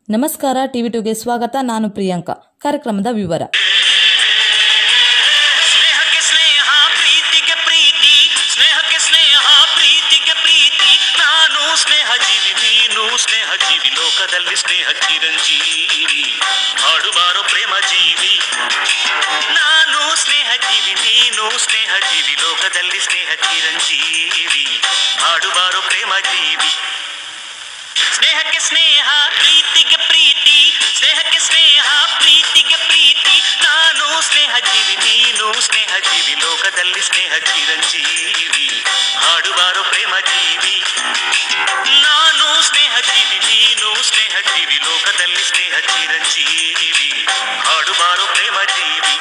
ನಮಸ್ಕಾರ ಟಿವಿ ಟುಗೆ ಸ್ವಾಗತ ನಾನು ಪ್ರಿಯಾಂಕಾ ಕಾರ್ಯಕ್ರಮದ ವಿವರ ಸ್ನೇಹಕ್ಕೆ ಸ್ನೇಹ ಪ್ರೀತಿಗೆ ಪ್ರೀತಿ ಸ್ನೇಹಕ್ಕೆ ಸ್ನೇಹ ಪ್ರೀತಿಗೆ ಪ್ರೀತಿ ನಾನು ಸ್ನೇಹ ಜೀವಿ ನೀನು ಸ್ನೇಹ ಜೀವಿ ಲೋಕದಲ್ಲಿ ಸ್ನೇಹ ಚಿರಂಜೀವಿ ಹಾಡುಬಾರೋ ಪ್ರೇಮ ಜೀವಿ ನಾನು ಸ್ನೇಹ ಜೀವಿ ನೀನು ಸ್ನೇಹ ಜೀವಿ ಲೋಕದಲ್ಲಿ ಸ್ನೇಹ ಚಿರಂಜೀವಿ ಹಾಡುಬಾರೋ ಪ್ರೇಮ ಜೀವಿ ಸ್ನೇಹಕ್ಕೆ ಸ್ನೇಹ ಪ್ರೀತಿಗೆ ಪ್ರೀತಿ ಸ್ನೇಹಕ್ಕೆ ಸ್ನೇಹ ಪ್ರೀತಿಗೆ ಪ್ರೀತಿ ನಾನು ಸ್ನೇಹ ಜೀವಿ ನೀನು ಸ್ನೇಹ ಜೀವಿ ಲೋಕದಲ್ಲಿ ಸ್ನೇಹ ಚಿರಂಜೀವಿ ಹಾಡುವಾರು ಪ್ರೇಮ ಜೀವಿ ನಾನು ಸ್ನೇಹ ಜೀವಿ ನೀನು ಸ್ನೇಹ ಜೀವಿ ಲೋಕದಲ್ಲಿ ಸ್ನೇಹ ಚಿರಂಜೀವಿ ಹಾಡುವಾರು ಪ್ರೇಮ ಜೀವಿ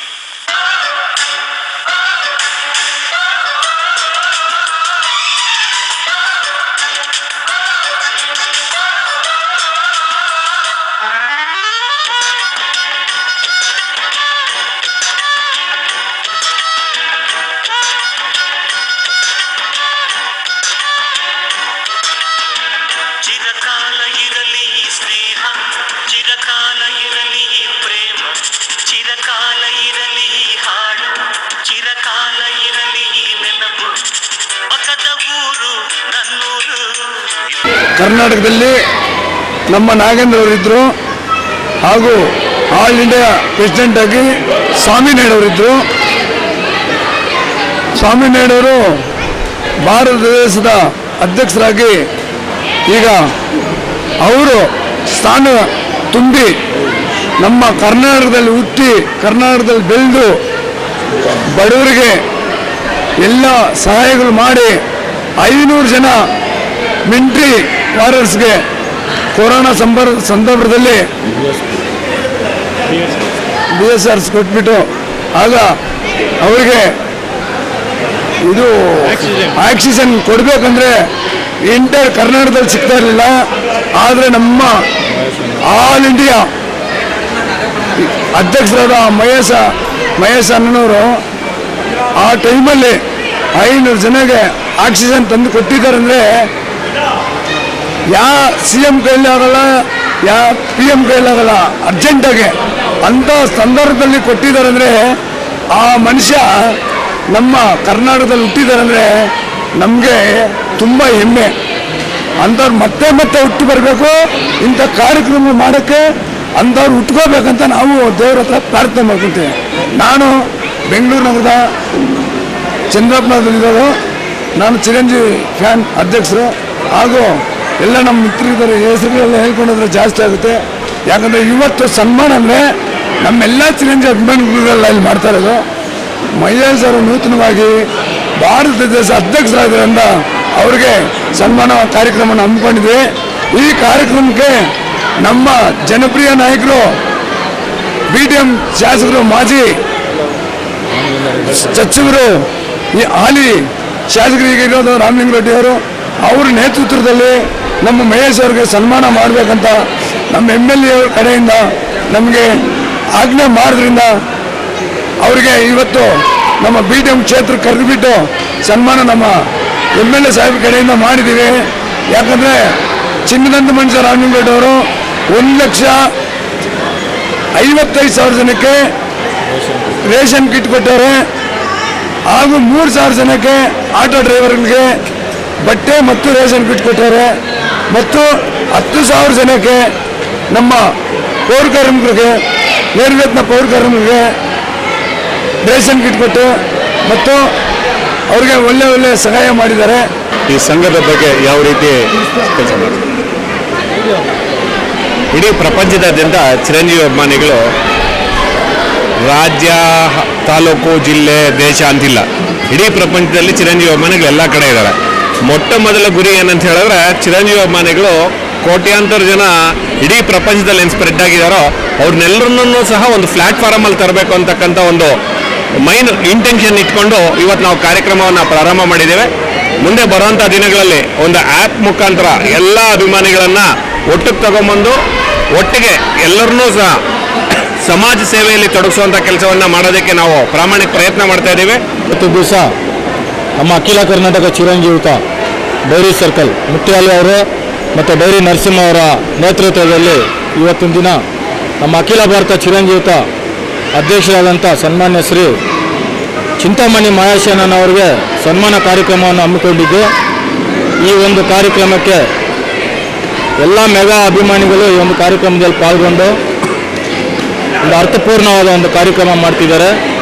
ಚಿರಕಾಲ ಇರಲಿ ಈ ಸ್ನೇಹ ಚಿರಕಾಲ ಇರಲಿ ಈ ಪ್ರೇಮ ಚಿರಕಾಲ ಇರಲಿ ಈ ಹಾಡು ಚಿರಕಾಲ ಇರಲಿ ಈ ನೆನಪು ಪಕ್ಕದ ಊರು ನನ್ನೂರು ಕರ್ನಾಟಕದಲ್ಲಿ ನಮ್ಮ ನಾಗೇಂದ್ರ ಅವರಿದ್ದರು ಹಾಗೂ ಆಲ್ ಇಂಡಿಯಾ ಪ್ರೆಸಿಡೆಂಟ್ ಆಗಿ ಸ್ವಾಮಿನಾಯ್ಡು ಅವರಿದ್ದರು ಸ್ವಾಮಿನಾಯ್ಡು ಅವರು ಭಾರತ ದೇಶದ ಅಧ್ಯಕ್ಷರಾಗಿ ಈಗ ಅವರು ಸ್ಥಾನ ತುಂಬಿ ನಮ್ಮ ಕರ್ನಾಟಕದಲ್ಲಿ ಹುಟ್ಟಿ ಕರ್ನಾಟಕದಲ್ಲಿ ಬೆಳೆದು ಬಡವರಿಗೆ ಎಲ್ಲ ಸಹಾಯಗಳು ಮಾಡಿ ಐನೂರು ಜನ ಮಿಲಿಟ್ರಿ ವಾರಿಯರ್ಸ್ಗೆ ಕೊರೋನಾ ಸಂಬರ್ ಸಂದರ್ಭದಲ್ಲಿ ಬಿ ಎಸ್ ಆರ್ಸ್ ಕೊಟ್ಬಿಟ್ಟು ಆಗ ಅವರಿಗೆ ಇದು ಆಕ್ಸಿಜನ್ ಕೊಡಬೇಕಂದ್ರೆ ಇಂಟರ್ ಕರ್ನಾಟಕದಲ್ಲಿ ಸಿಗ್ತಾ ಇರಲಿಲ್ಲ ಆದರೆ ನಮ್ಮ ಆಲ್ ಇಂಡಿಯಾ ಅಧ್ಯಕ್ಷರಾದ ಮಹೇಶ ಮಹೇಶ್ ಅಣ್ಣನವರು ಆ ಟೈಮಲ್ಲಿ ಐನೂರು ಜನಗೆ ಆಕ್ಸಿಜನ್ ತಂದು ಕೊಟ್ಟಿದ್ದಾರೆ ಅಂದರೆ ಯಾ ಸಿ ಎಂ ಕೈಲಿ ಆಗಲ್ಲ ಯಾ ಪಿ ಎಂ ಕೈಲಿ ಆಗಲ್ಲ ಅರ್ಜೆಂಟಾಗಿ ಅಂಥ ಸಂದರ್ಭದಲ್ಲಿ ಕೊಟ್ಟಿದ್ದಾರೆ ಅಂದರೆ ಆ ಮನುಷ್ಯ ನಮ್ಮ ಕರ್ನಾಟಕದಲ್ಲಿ ಹುಟ್ಟಿದ್ದಾರೆ ಅಂದರೆ ನಮಗೆ ತುಂಬ ಹೆಮ್ಮೆ ಅಂಥವ್ರು ಮತ್ತೆ ಮತ್ತೆ ಹುಟ್ಟಿ ಬರಬೇಕು ಇಂಥ ಕಾರ್ಯಕ್ರಮ ಮಾಡೋಕ್ಕೆ ಅಂಥವ್ರು ಹುಟ್ಕೋಬೇಕಂತ ನಾವು ದೇವ್ರ ಹತ್ರ ಪ್ರಾರ್ಥನೆ ಮಾಡ್ಕೊತೀವಿ ನಾನು ಬೆಂಗಳೂರು ನಗರದ ಚಂದ್ರಪ್ಪನದಲ್ಲಿರೋದು ನಾನು ಚಿರಂಜೀವಿ ಫ್ಯಾನ್ ಅಧ್ಯಕ್ಷರು ಹಾಗೂ ಎಲ್ಲ ನಮ್ಮ ಮಿತ್ರರಿದ್ದಾರೆ ಹೆಸರುಗಳೆಲ್ಲ ಹೇಳ್ಕೊಂಡ್ರೆ ಜಾಸ್ತಿ ಆಗುತ್ತೆ ಯಾಕಂದರೆ ಇವತ್ತು ಸನ್ಮಾನ ಅಂದರೆ ನಮ್ಮೆಲ್ಲ ಚಿರಂಜೀವಿ ಅಭಿಮಾನಿಗಳೆಲ್ಲ ಇಲ್ಲಿ ಮಾಡ್ತಾ ಇರೋದು ಮಹೇಶ್ ಅವರು ನೂತನವಾಗಿ ಭಾರತ ದೇಶ ಅಧ್ಯಕ್ಷರಾದ್ರಿಂದ ಅವರಿಗೆ ಸನ್ಮಾನ ಕಾರ್ಯಕ್ರಮನ ಹಮ್ಮಿಕೊಂಡಿದ್ವಿ ಈ ಕಾರ್ಯಕ್ರಮಕ್ಕೆ ನಮ್ಮ ಜನಪ್ರಿಯ ನಾಯಕರು ಬಿ ಟಿ ಎಂ ಶಾಸಕರು ಮಾಜಿ ಸಚಿವರು ಈ ಹಾಲಿ ಶಾಸಕರಿಗೆ ಇರೋದು ರಾಮಲಿಂಗರೆಡ್ಡಿ ಅವರು ಅವ್ರ ನೇತೃತ್ವದಲ್ಲಿ ನಮ್ಮ ಮಹೇಶ್ ಅವ್ರಿಗೆ ಸನ್ಮಾನ ಮಾಡಬೇಕಂತ ನಮ್ಮ ಎಮ್ ಎಲ್ ಎ ಕಡೆಯಿಂದ ನಮಗೆ ಆಜ್ಞೆ ಮಾಡೋದ್ರಿಂದ ಅವರಿಗೆ ಇವತ್ತು ನಮ್ಮ ಬಿ ಟಿ ಎಂ ಕ್ಷೇತ್ರ ಕರೆದುಬಿಟ್ಟು ಸನ್ಮಾನ ನಮ್ಮ ಎಮ್ ಎಲ್ ಎ ಸಾಹೇಬ್ ಕಡೆಯಿಂದ ಮಾಡಿದ್ದೀವಿ ಯಾಕಂದರೆ ಚಿನ್ನದಂತ ಮನುಷ್ಯ ರಾಮಲಿಂಗರೆಡ್ಡಿ ಅವರು ಒಂದು ಲಕ್ಷ ಐವತ್ತೈದು ಸಾವಿರ ಜನಕ್ಕೆ ರೇಷನ್ ಕಿಟ್ ಕೊಟ್ಟವ್ರೆ ಹಾಗೂ ಮೂರು ಸಾವಿರ ಜನಕ್ಕೆ ಆಟೋ ಡ್ರೈವರ್ಗಳಿಗೆ ಬಟ್ಟೆ ಮತ್ತು ರೇಷನ್ ಕಿಟ್ ಕೊಟ್ಟವ್ರೆ ಮತ್ತು ಹತ್ತು ಸಾವಿರ ಜನಕ್ಕೆ ನಮ್ಮ ಪೌರ ಕಾರ್ಮಿಕರಿಗೆ ನೇರವೇತನ ಪೌರ ಕಾರ್ಮಿಕರಿಗೆ ರೇಷನ್ ಕಿಟ್ ಕೊಟ್ಟು ಮತ್ತು ಅವ್ರಿಗೆ ಒಳ್ಳೆ ಒಳ್ಳೆ ಸಹಾಯ ಮಾಡಿದ್ದಾರೆ ಈ ಸಂಘದ ಬಗ್ಗೆ ಯಾವ ರೀತಿ ಕೆಲಸ ಮಾಡ್ತಾರೆ ಇಡೀ ಪ್ರಪಂಚದಾದ್ಯಂತ ಚಿರಂಜೀವಿ ಅಭಿಮಾನಿಗಳು ರಾಜ್ಯ ಹ- ತಾಲೂಕು ಜಿಲ್ಲೆ ದೇಶ ಅಂತಿಲ್ಲ ಇಡೀ ಪ್ರಪಂಚದಲ್ಲಿ ಚಿರಂಜೀವಿ ಅಭಿಮಾನಿಗಳು ಎಲ್ಲ ಕಡೆ ಇದ್ದಾರೆ ಮೊಟ್ಟ ಮೊದಲ ಗುರಿ ಏನಂತ ಹೇಳಿದ್ರೆ ಚಿರಂಜೀವಿ ಅಭಿಮಾನಿಗಳು ಕೋಟ್ಯಾಂತರ ಜನ ಇಡೀ ಪ್ರಪಂಚದಲ್ಲಿ ಏನು ಸ್ಪ್ರೆಡ್ ಆಗಿದ್ದಾರೋ ಅವ್ರನ್ನೆಲ್ಲರನ್ನೂ ಸಹ ಒಂದು ಪ್ಲಾಟ್ಫಾರ್ಮ್ ಅಲ್ಲಿ ತರಬೇಕು ಅಂತಕ್ಕಂಥ ಒಂದು ಮೈನ್ ಇಂಟೆನ್ಷನ್ ಇಟ್ಕೊಂಡು ಇವತ್ತು ನಾವು ಕಾರ್ಯಕ್ರಮವನ್ನು ಪ್ರಾರಂಭ ಮಾಡಿದ್ದೇವೆ ಮುಂದೆ ಬರುವಂಥ ದಿನಗಳಲ್ಲಿ ಒಂದು ಆ್ಯಪ್ ಮುಖಾಂತರ ಎಲ್ಲ ಅಭಿಮಾನಿಗಳನ್ನ ಒಟ್ಟಿಗೆ ತಗೊಂಬಂದು ಒಟ್ಟಿಗೆ ಎಲ್ಲರನ್ನೂ ಸಹ ಸಮಾಜ ಸೇವೆಯಲ್ಲಿ ತೊಡಗಿಸುವಂಥ ಕೆಲಸವನ್ನು ಮಾಡೋದಕ್ಕೆ ನಾವು ಪ್ರಾಮಾಣಿಕ ಪ್ರಯತ್ನ ಮಾಡ್ತಾ ಇದ್ದೀವಿ ಇವತ್ತು ದಿವಸ ನಮ್ಮ ಅಖಿಲ ಕರ್ನಾಟಕ ಚಿರಂಜೀವಿತ ಡೈರಿ ಸರ್ಕಲ್ ಮುಟ್ಟಿಯಾಲಿ ಅವರು ಮತ್ತು ಡೈರಿ ನರಸಿಂಹ ಅವರ ನೇತೃತ್ವದಲ್ಲಿ ಇವತ್ತಿನ ದಿನ ನಮ್ಮ ಅಖಿಲ ಭಾರತ ಚಿರಂಜೀವಿತ ಅಧ್ಯಕ್ಷರಾದಂಥ ಸನ್ಮಾನ್ಯ ಶ್ರೀ ಚಿಂತಾಮಣಿ ಮಹೇಶಣ್ಣನವರಿಗೆ ಸನ್ಮಾನ ಕಾರ್ಯಕ್ರಮವನ್ನು ಹಮ್ಮಿಕೊಂಡಿದ್ದು ಈ ಒಂದು ಕಾರ್ಯಕ್ರಮಕ್ಕೆ ಎಲ್ಲ ಮೆಗಾ ಅಭಿಮಾನಿಗಳು ಈ ಒಂದು ಕಾರ್ಯಕ್ರಮದಲ್ಲಿ ಪಾಲ್ಗೊಂಡು ಒಂದು ಅರ್ಥಪೂರ್ಣವಾದ ಒಂದು ಕಾರ್ಯಕ್ರಮ ಮಾಡ್ತಿದ್ದಾರೆ